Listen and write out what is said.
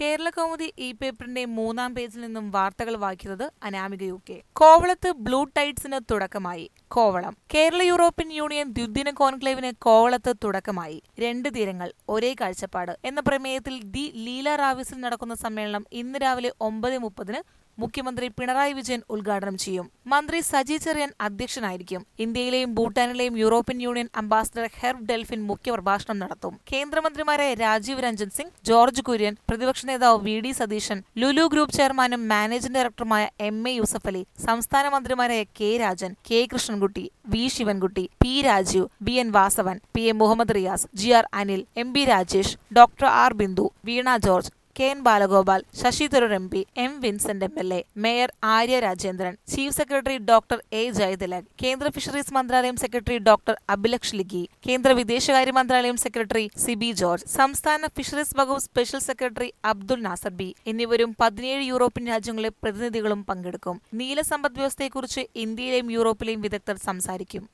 Kerala Kaumudi E പേപ്പറിന്റെ മൂന്നാം പേജിൽ നിന്നും വാർത്തകൾ വായിക്കുന്നത് അനാമിക യു കെ കോവളത്ത് ബ്ലൂ ടൈഡ്സിന് തുടക്കമായി കോവളം കേരള യൂറോപ്യൻ യൂണിയൻ ദ്വിദിന കോൺക്ലേവിന് കോവളത്ത് തുടക്കമായി രണ്ട് തീരങ്ങൾ ഒരേ കാഴ്ചപ്പാട് എന്ന പ്രമേയത്തിൽ ദി ലീല റാവിസിൽ നടക്കുന്ന സമ്മേളനം ഇന്ന് രാവിലെ ഒമ്പത് മുപ്പതിന് മുഖ്യമന്ത്രി പിണറായി വിജയൻ ഉദ്ഘാടനം ചെയ്യും മന്ത്രി സജി ചെറിയൻ അധ്യക്ഷനായിരിക്കും ഇന്ത്യയിലെയും ഭൂട്ടാനിലെയും European union ambassador Herve Delphin മുഖ്യപ്രഭാഷണം നടത്തും കേന്ദ്രമന്ത്രിമാരായ രാജീവ് രഞ്ജൻ സിംഗ് ജോർജ് കുര്യൻ പ്രതിപക്ഷ നേതാവ് V D Satheesan Lulu group ചെയർമാനും മാനേജിംഗ് ഡയറക്ടറുമായ എം എ യൂസഫ് അലി സംസ്ഥാന മന്ത്രിമാരായ K Rajan K Krishnankutty V Sivankutty P Rajeev B N Vasavan P M Muhammed Riyas G R Anil M B Rajesh doctor R Bindu Veena George K N Balagopal Shashi Tharoor M P M Vincent M L A mayor Arya Rajendran chief secretary doctor A Jayathilak കേന്ദ്ര fisheries മന്ത്രാലയം secretary doctor അഭിലക്ഷ് ലിഗി കേന്ദ്ര വിദേശകാര്യ മന്ത്രാലയം secretary Sibi George സംസ്ഥാന fisheries വകുപ്പ് special secretary Abdul Nasar B എന്നിവരും പതിനേഴ് European രാജ്യങ്ങളിലെ പ്രതിനിധികളും പങ്കെടുക്കും നീല സമ്പദ് വ്യവസ്ഥയെക്കുറിച്ച് ഇന്ത്യയിലെയും യൂറോപ്പിലെയും വിദഗ്ധർ സംസാരിക്കും